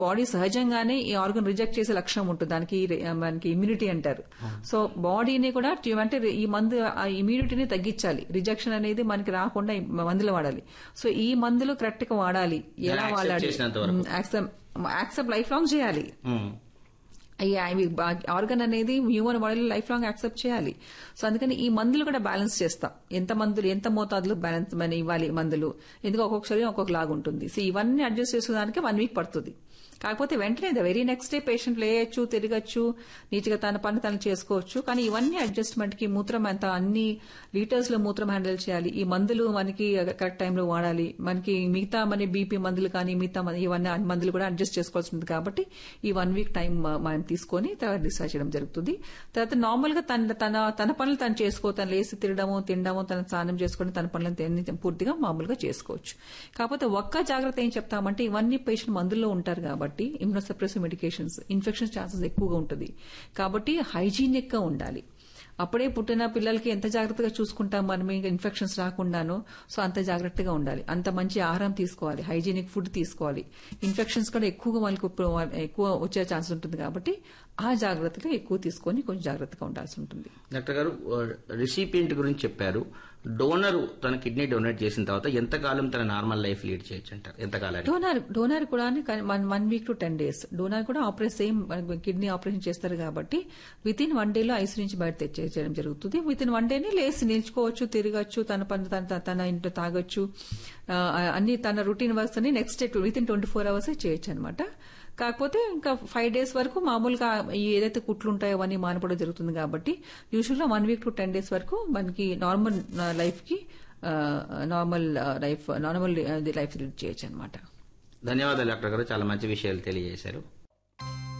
Body సహజంగానే ఈ organ reject చేసే లక్షణం ఉంటుంది దానికి రి- మనకి ఇమ్యూనిటీ అంటారు సో బాడీని కూడా టి- అంటే ఈ మందు ఆ ఇమ్యూనిటీని తగ్గించాలి రిజెక్షన్ అనేది మనకి రాకుండా ఈ మందులు వాడాలి సో ఈ మందులు కరెక్ట్ గా వాడాలి ఎలా accept వాడాలి చేసినంత వరకు. యాక్సెప్ట్ లైఫ్ లాంగ్ చేయాలి ఉమ్. ఈ ఆర్గన్ అనేది హ్యూమన్ బాడీలో లైఫ్ లాంగ్ యాక్సెప్ట్ చేయాలి సో అందుకని ఈ మందులు కూడా బ్యాలెన్స్ చేస్తాం ఎంత మందులు ఎంత మోతాదులో బ్యాలెన్స్ మన ఇవ్వాలి మందులు ఎందుకు ఒక్కొక్క శరీరం ఒక్కొక్క లాగా ఉంటుంది సో ఇవన్నీ అడ్జస్ట్ చేసుకోవడానికి వన్ వీక్ పడుతుంది కాకపోతే వెంటనే the very next day patient లేయచ్చు తిరగచ్చు నీట్గా తన పని తను చేసుకోవచ్చు కానీ ఇవన్నీ అడ్జస్ట్మెంట్ కి మూత్రం ఎంత అన్ని లీటర్స్ లో మూత్రం హ్యాండిల్ చేయాలి ఈ మందులు మనకి కరెక్ట్ టైంలో వాడాలి మనకి మిగతా మన బీపీ మందులు కానీ మిగతా మన- ఇవన్నీ అన్ని మందులు కూడా అడ్జస్ట్ చేసుకోవాల్సి ఉంటుంది కాబట్టి ఈ వన్ వీక్ టైం మనం తీసుకొని తర్వాత డిశ్చార్జ్ చేయడం జరుగుతుంది తర్వాత నార్మల్ గా తన తన తన పనులు తను చేసుకో తను లేసి తిరగడము తినడము తన స్నానం చేసుకొని తన పనులను అన్ని పూర్తిగా మామూలుగా చేసుకోవచ్చు కాకపోతే ఒక్క జాగ్రత్త ఏం చెప్తామంటే ఇవన్నీ పేషెంట్ మందుల్లో ఉంటారు కాబట్టి ఇమ్యూనోసప్రెసివ్ మెడికేషన్స్ ఇన్ఫెక్షన్ ఛాన్సెస్ ఎక్కువగా ఉంటుంది కాబట్టి హైజీనిక్ గా ఉండాలి అప్పుడే పుట్టిన పిల్లలకి ఎంత జాగ్రత్తగా చూసుకుంటాం మనం ఇంకా ఇన్ఫెక్షన్స్ రాకుండాను సో అంత జాగ్రత్తగా ఉండాలి అంత మంచి ఆహారం తీసుకోవాలి హైజీనిక్ ఫుడ్ తీసుకోవాలి ఇన్ఫెక్షన్స్ కూడా ఎక్కువగా మనకు ఇప్పుడు ఎక్కువ వచ్చే ఛాన్స్ ఉంటుంది కాబట్టి ఆ జాగ్రత్తలు ఎక్కువ తీసుకొని కొంచెం జాగ్రత్తగా ఉండాల్సి ఉంటుంది డాక్టర్ గారు రిసిపియంట్ గురించి చెప్పారు డోనర్ తన కిడ్నీ డొనేట్ చేసిన తర్వాత ఎంతకాలం తన నార్మల్ లైఫ్ లీడ్ చేయొచ్చు అంటారు ఎంతకాలం డోనార్ డోనార్ కూడా one one week to ten days donor కూడా ఆపరేషన్ సేమ్ కిడ్నీ ఆపరేషన్ చేస్తారు కాబట్టి విత్ ఇన్ వన్ డేలో ఐసీ నుంచి బయట తెచ్చేయడం జరుగుతుంది విత్ ఇన్ వన్ డేనే లేసి నిల్చుకోవచ్చు తిరగచ్చు తన పని తన తన ఇంట్లో తాగొచ్చు ఆ, అన్ని తన రొటీన్ వర్క్స్ అన్ని next day within twenty four hours చేయొచ్చు అనమాట కాకపోతే ఇంకా ఫైవ్ డేస్ వరకు మామూలుగా ఈ ఏదైతే కుట్లు ఉంటాయో అవన్నీ మానపడం జరుగుతుంది కాబట్టి యూజువల్ గా one week to ten days వరకు మనకి నార్మల్ లైఫ్ కి normal life normal life lead చేయొచ్చు అనమాట ధన్యవాదాలు డాక్టర్ గారు చాలా మంచి విషయాలు తెలియజేశారు